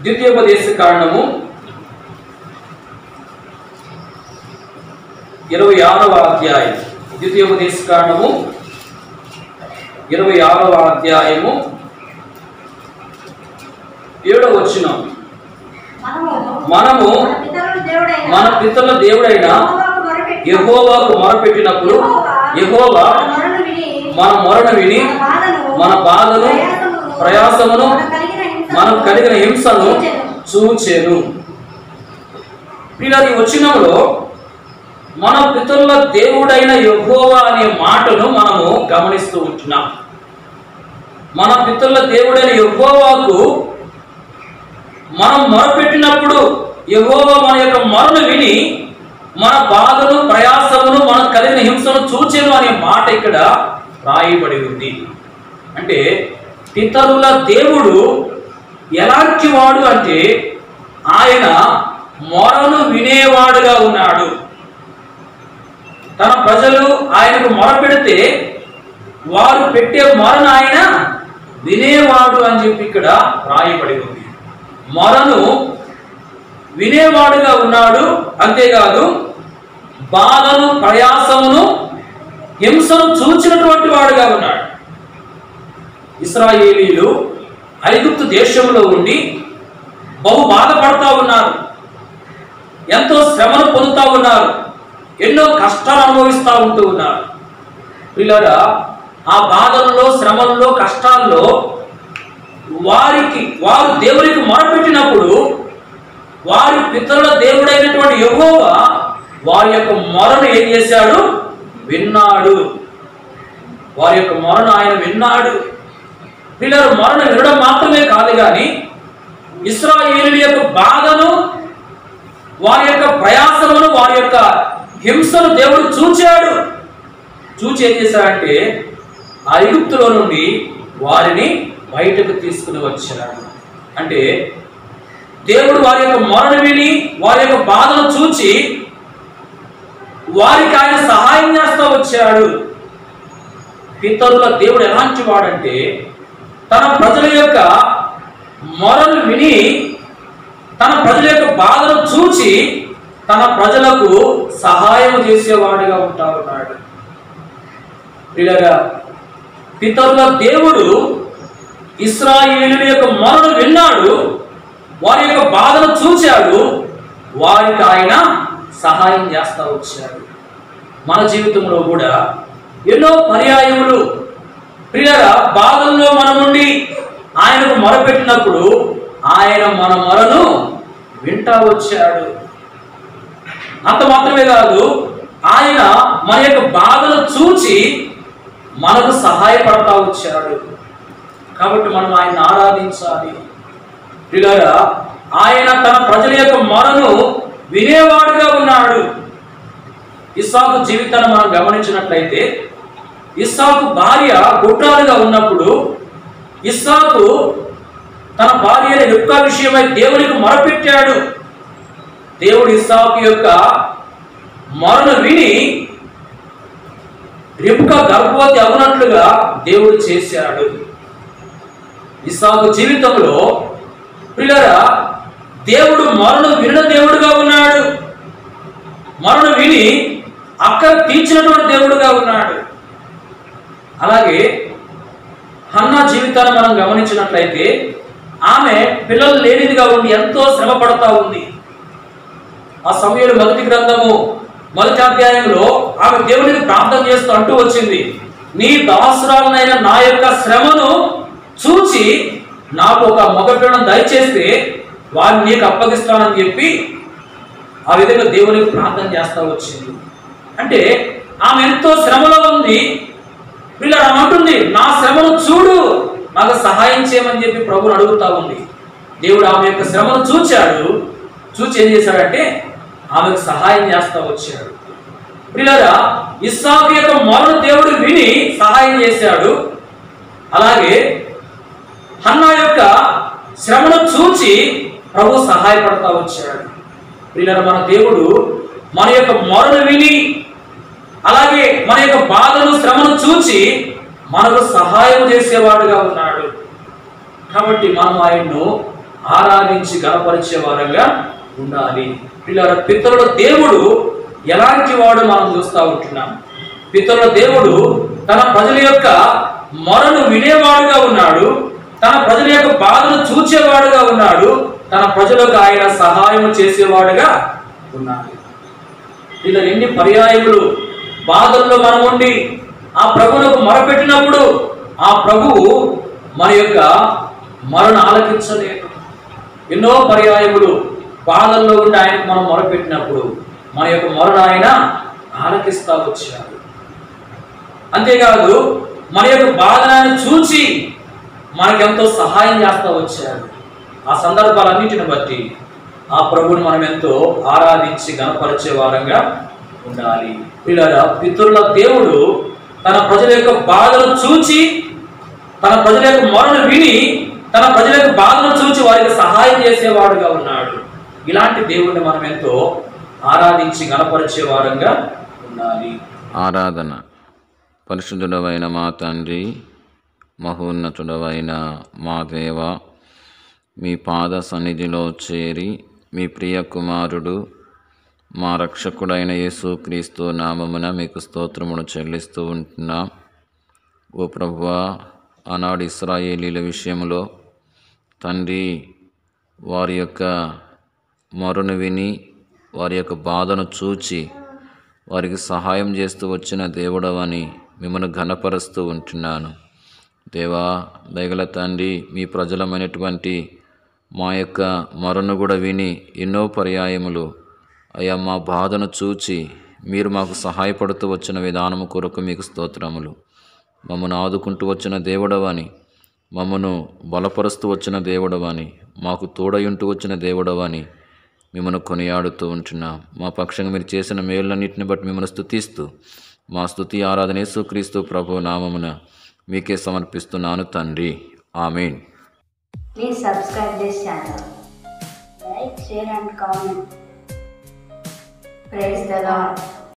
ద్వితీయోపదేశ కారణము ఇరవై ఆరవ అధ్యాయం ద్వితీయోపదేశ కారణము ఇరవై ఆరవ అధ్యాయము ఏడవ వచ్చిన మనము మనము మన పితరుల దేవుడైన మన పితరుల దేవుడైన యెహోవాకు మొరపెట్టి యహోవాకు మొరపెట్టినప్పుడు యహోవా మన మొరను విని మన మొరను విని మన బాధను మన బాధను ప్రయాసమును మనకు కలిగిన హింసను చూచెను పిల్లలు ఈ వచ్చినంలో మన పితరుల దేవుడైన యెహోవా అనే మాటను మనము గమనిస్తూ ఉంటున్నాం మన పితరుల దేవుడైన యెహోవాకు మనం మొరపెట్టినప్పుడు యెహోవా మన యొక్క మొరను విని మన బాధను ప్రయాసమును మనకు కలిగిన హింసను చూచెను అనే మాట ఇక్కడ రాయబడి ఉంది అంటే పితరుల దేవుడు ఎలాంటి వాడు అంటే ఆయన మొరను వినేవాడుగా ఉన్నాడు తన ప్రజలు ఆయనకు మొరపెడితే వారు పెట్టే మొరను ఆయన వినేవాడు అని చెప్పి ఇక్కడ రాయబడి ఉంది మొరను వినేవాడుగా ఉన్నాడు అంతేకాదు బాధను ప్రయాసమును హింసను చూచినటువంటి వాడుగా ఉన్నాడు ఇస్రాయేలీలు ఐగుప్తు దేశంలో ఉండి బహు బాధపడతా ఉన్నారు ఎంతో శ్రమను పొందుతా ఉన్నారు ఎన్నో కష్టాలు అనుభవిస్తూ ఉంటూ ఉన్నారు పిల్లరా ఆ బాధల్లో శ్రమల్లో కష్టాల్లో వారికి వారు దేవునికి మొరపెట్టినప్పుడు వారి పితరుల దేవుడైనటువంటి యెహోవా వారి యొక్క మొరను ఏం చేశాడు విన్నాడు వారి యొక్క మొరను ఆయన విన్నాడు పిల్లలు మొరను వినడం మాత్రమే కాదు కానీ ఇస్రాయేలు యొక్క బాధను వారి యొక్క ప్రయాసమును వారి యొక్క హింసను దేవుడు చూచాడు చూచి ఏం చేశాడంటే ఆ ఐగుప్తులో నుండి వారిని బయటకు తీసుకుని వచ్చాడు అంటే దేవుడు వారి యొక్క మొరను విని వారి యొక్క బాధను చూచి వారికి ఆయన సహాయం చేస్తూ వచ్చాడు పితరుల దేవుడు ఎలాంటి వాడంటే తన ప్రజల యొక్క మొరను విని తన ప్రజల యొక్క బాధను చూచి తన ప్రజలకు సహాయం చేసేవాడిగా ఉంటా ఉన్నాడు పిల్లగా పితరుల దేవుడు ఇస్రాయేలుల యొక్క మొరను విన్నాడు వారి యొక్క బాధను చూచాడు వారికి ఆయన సహాయం చేస్తా వచ్చాడు మన జీవితంలో కూడా ఎన్నో పర్యాయములు ప్రియుల బాధల్లో మనం నుండి ఆయనకు మొరపెట్టినప్పుడు ఆయన మన మొరను వింటా వచ్చాడు అంత మాత్రమే కాదు ఆయన మన యొక్క బాధను చూచి మనకు సహాయపడతా వచ్చాడు కాబట్టి మనం ఆయన ఆరాధించాలి ప్రియులారా ఆయన తన ప్రజల యొక్క మొరను వినేవాడుగా ఉన్నాడు ఇస్సాకు జీవితాన్ని మనం గమనించినట్లయితే ఇస్సాకు భార్య గుట్రాలుగా ఉన్నప్పుడు ఇస్సాకు తన భార్య యొక్క విషయమై దేవునికి మొరపెట్టాడు దేవుడు ఇస్సాకు యొక్క మొరను విని రిబ్క గర్భవతి అవునట్లుగా దేవుడు చేశాడు ఇస్సాకు జీవితంలో పిల్లరా దేవుడు మరణ విన దేవుడుగా ఉన్నాడు మరణ విని అక్కడ తీర్చినటువంటి దేవుడుగా ఉన్నాడు అలాగే హన్నా జీవితాన్ని మనం గమనించినట్లయితే ఆమె పిల్లలు లేనిదిగా ఉండి ఎంతో శ్రమ పడతా ఉంది ఆ సమయంలో మొదటి గ్రంథము మొదటి అధ్యాయంలో ఆమె దేవునికి ప్రార్థన చేస్తూ అంటూ వచ్చింది నీ దాసురాలనైన నా యొక్క శ్రమను చూచి నాకు ఒక మగపిల్లను దయచేస్తే వారిని నీకు అప్పగిస్తానని చెప్పి ఆ విధంగా దేవునికి ప్రార్థన చేస్తా వచ్చింది అంటే ఆమె ఎంతో శ్రమలో ఉంది వీళ్ళు ఆమె అంటుంది నా శ్రమను చూడు నాకు సహాయం చేయమని చెప్పి ప్రభుని అడుగుతా ఉంది దేవుడు ఆమె యొక్క శ్రమను చూచాడు చూచి ఏం చేశాడంటే ఆమెకు సహాయం చేస్తా వచ్చాడు పిల్లరా ఇస్సాకు యొక్క మొరను దేవుడు విని సహాయం చేశాడు అలాగే హన్నా యొక్క శ్రమను చూచి ప్రభు సహాయపడతా వచ్చాడు పిల్లల మన దేవుడు మన యొక్క మొరను విని అలాగే మన యొక్క బాధను శ్రమను చూచి మనకు సహాయం చేసేవాడుగా ఉన్నాడు కాబట్టి మనం ఆయన్ను ఆరాధించి గణపరిచే వారంగా ఉండాలి పిల్లల పితరుల దేవుడు ఎలాంటి వాడు మనం చూస్తూ ఉంటున్నాం పితరుల దేవుడు తన ప్రజల యొక్క మొరను వినేవాడుగా ఉన్నాడు తన ప్రజల యొక్క బాధను చూచేవాడుగా ఉన్నాడు తన ప్రజలకు ఆయన సహాయం చేసేవాడుగా ఉన్నాడు ఇలా ఎన్ని పర్యాయములు బాధల్లో మనం ఉండి ఆ ప్రభువులకు మొరపెట్టినప్పుడు ఆ ప్రభువు మన యొక్క మరణ ఆలకించలేడు ఎన్నో పర్యాయములు బాధల్లో ఉండి ఆయనకు మనం మొరపెట్టినప్పుడు మన యొక్క మొరణ ఆయన ఆలకిస్తా వచ్చాడు అంతేకాదు మన యొక్క బాధలను చూచి మనకెంతో సహాయం చేస్తా వచ్చాడు ఆ సందర్భాలన్నిటిని బట్టి ఆ ప్రభువుని మనం ఎంతో ఆరాధించి గణపరిచే వారంగా ఉండాలి పిల్లల పితరుల దేవుడు తన ప్రజల యొక్క బాధను చూచి తన ప్రజల యొక్క మొరను విని తన ప్రజల యొక్క బాధను చూచి వారికి సహాయం చేసేవాడుగా ఉన్నాడు ఇలాంటి దేవుడిని మనం ఎంతో ఆరాధించి గణపరిచే వారంగా ఉండాలి ఆరాధన పరిశుద్ధుడవైన మా తండ్రి మహోన్నతుడవైన మా దేవ మీ పాద సన్నిధిలో చేరి మీ ప్రియ కుమారుడు మా రక్షకుడైన యేసుక్రీస్తు నామమున మీకు స్తోత్రమును చెల్లిస్తూ ఉంటున్నాం ఓ ప్రభువా ఆనాడు ఇస్రాయేలీల విషయంలో తండ్రి వారి యొక్క మొరను విని వారి యొక్క బాధను చూచి వారికి సహాయం చేస్తూ వచ్చిన దేవుడవని మిమ్మల్ని ఘనపరుస్తూ ఉంటున్నాను దేవా దయగల తండ్రి మీ ప్రజలమైనటువంటి మా యొక్క మొరను కూడా విని ఎన్నో పర్యాయములు అయ్యా మా బాధను చూచి మీరు మాకు సహాయపడుతూ వచ్చిన విధానము కొరకు మీకు స్తోత్రములు మమ్మను ఆదుకుంటూ వచ్చిన దేవుడవని మమ్మను బలపరుస్తూ వచ్చిన దేవుడవని మాకు తోడయుంటూ వచ్చిన దేవుడవని మిమ్మల్ని కొనియాడుతూ ఉంటున్నాం మా పక్షంగా మీరు చేసిన మేళ్ళన్నింటిని బట్టి మిమ్మల్ని స్తుతిస్తూ మా స్తుతి ఆరాధన యేసుక్రీస్తు ప్రభు నామమున మీకే సమర్పిస్తున్నాను తండ్రి amen Please subscribe this channel. Like, share and comment. Praise the Lord.